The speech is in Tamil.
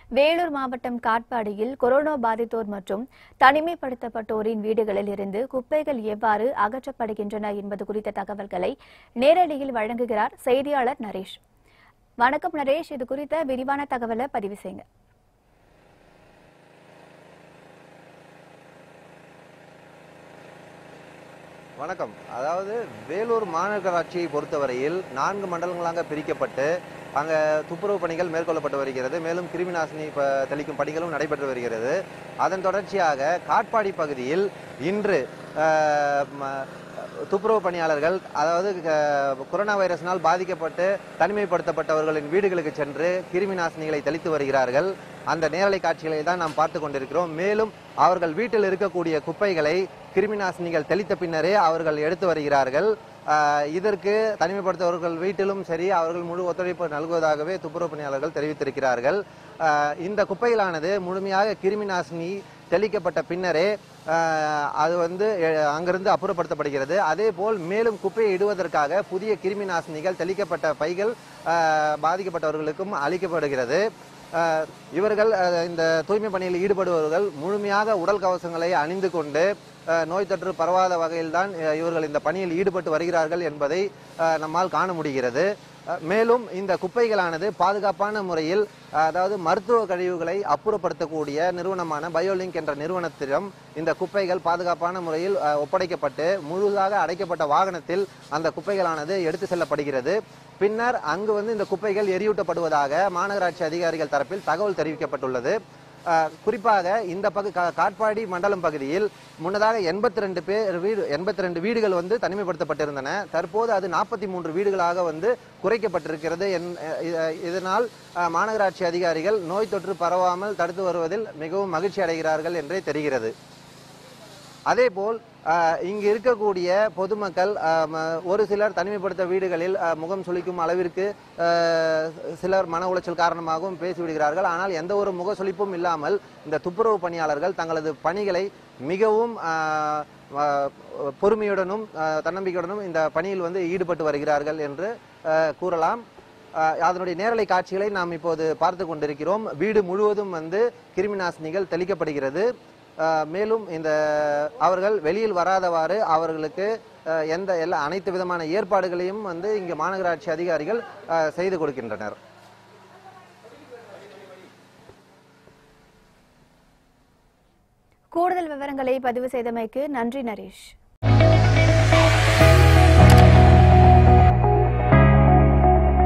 வேலூர் மாவட்டம் காட்பாடியில் கொரோனா பாதித்தோர் மற்றும் தனிமைப்படுத்தப்பட்டோரின் வீடுகளில் இருந்து குப்பைகள் எவ்வாறு அகற்றப்படுகின்றன என்பது குறித்த தகவல்களை நேரடியில் வழங்குகிறார் செய்தியாளர் நரேஷ் வணக்கம் நரேஷ் இது குறித்த விரிவான தகவலை பதிவு செய்யுங்க வணக்கம் அதாவது வேலூர் மாநகராட்சியை பொறுத்தவரையில் நான்கு மண்டலங்களாக பிரிக்கப்பட்டு அங்கே துப்புரவு பணிகள் மேற்கொள்ளப்பட்டு வருகிறது மேலும் கிருமி நாசினி ப- தெளிக்கும் பணிகளும் நடைபெற்று வருகிறது அதன் தொடர்ச்சியாக காட்பாடி பகுதியில் இன்று அஹ், ம- துப்புரவு பணியாளர்கள் அதாவது அஹ், கொரோனா வைரஸினால் பாதிக்கப்பட்டு தனிமைப்படுத்தப்பட்டவர்களின் வீடுகளுக்கு சென்று கிருமி நாசினிகளை தெளித்து வருகிறார்கள் அந்த நேரலை காட்சிகளை தான் நாம் பார்த்து கொண்டிருக்கிறோம் மேலும் அவர்கள் வீட்டில் இருக்கக்கூடிய குப்பைகளை கிருமி நாசினிகள் தெளித்த பின்னரே அவர்கள் எடுத்து வருகிறார்கள் ஆஹ் இதற்கு தனிமைப்படுத்தவர்கள் வீட்டிலும் சரி அவர்கள் முழு ஒத்துழைப்பு நல்குவதாகவே துப்புரவு பணியாளர்கள் தெரிவித்திருக்கிறார்கள் ஆஹ் இந்த குப்பைகளானது முழுமையாக கிருமி நாசினி தெளிக்கப்பட்ட பின்னரே ஆஹ் அது வந்து அஹ், அங்கிருந்து அப்புறப்படுத்தப்படுகிறது அதே போல் மேலும் குப்பையை இடுவதற்காக புதிய கிருமி நாசினிகள் தெளிக்கப்பட்ட பைகள் ஆஹ், பாதிக்கப்பட்டவர்களுக்கும் அளிக்கப்படுகிறது ஆஹ், இவர்கள் ஆஹ், இந்த தூய்மை பணியில் ஈடுபடுபவர்கள் முழுமையாக உடல் கவசங்களை அணிந்து கொண்டு ஆஹ், நோய் தொற்று பரவாத வகையில்தான் ஆஹ், இவர்கள் இந்த பணியில் ஈடுபட்டு வருகிறார்கள் என்பதை ஆஹ், நம்மால் காண முடிகிறது ஆஹ், மேலும் இந்த குப்பைகளானது பாதுகாப்பான முறையில் ஆஹ், அதாவது மருத்துவ கழிவுகளை அப்புறப்படுத்தக்கூடிய நிறுவனமான பயோலிங்க் என்ற நிறுவனத்திடம் இந்த குப்பைகள் பாதுகாப்பான முறையில் ஆஹ், ஒப்படைக்கப்பட்டு முழுதாக அடைக்கப்பட்ட வாகனத்தில் அந்த குப்பைகளானது எடுத்து செல்லப்படுகிறது பின்னர் அங்கு வந்து இந்த குப்பைகள் எரியூட்டப்படுவதாக மாநகராட்சி அதிகாரிகள் தரப்பில் தகவல் தெரிவிக்கப்பட்டுள்ளது அஹ், குறிப்பாக இந்த பகு கா- காட்பாடி மண்டலம் பகுதியில் முன்னதாக எண்பத்தி ரெண்டு பேர் வீடு எண்பத்தி ரெண்டு வீடுகள் வந்து தனிமைப்படுத்தப்பட்டிருந்தன தற்போது அது நாற்பத்தி மூன்று வீடுகளாக வந்து குறைக்கப்பட்டிருக்கிறது என்- இ- இதனால் அஹ், மாநகராட்சி அதிகாரிகள் நோய் தொற்று பரவாமல் தடுத்து வருவதில் மிகவும் மகிழ்ச்சி அடைகிறார்கள் என்றே தெரிகிறது அதேபோல் அஹ், இங்கு இருக்கக்கூடிய பொதுமக்கள் அஹ், ம- ஒரு சிலர் தனிமைப்படுத்த வீடுகளில் அஹ், முகம் சுளிக்கும் அளவிற்கு அஹ், சிலர் மன உளைச்சல் காரணமாகவும் பேசிவிடுகிறார்கள் ஆனால் எந்த ஒரு முக சுளிப்பும் இல்லாமல் இந்த துப்புரவு பணியாளர்கள் தங்களது பணிகளை மிகவும் அஹ், அஹ், பொறுமையுடனும் அஹ், தன்னம்பிக்கையுடனும் இந்த பணியில் வந்து ஈடுபட்டு வருகிறார்கள் என்று அஹ், கூறலாம் அஹ், அதனுடைய நேரலை காட்சிகளை நாம் இப்போது பார்த்து கொண்டிருக்கிறோம் வீடு முழுவதும் வந்து கிருமி நாசினிகள் தெளிக்கப்படுகிறது அஹ், மேலும் இந்த அவர்கள் வெளியில் வராதவாறு அவர்களுக்கு அஹ், எந்த எல்லா அனைத்து விதமான ஏற்பாடுகளையும் வந்து இங்கு மாநகராட்சி அதிகாரிகள் அஹ், செய்து கொடுக்கின்றனர் கூடுதல் விவரங்களை பதிவு செய்தமைக்கு நன்றி நரேஷ்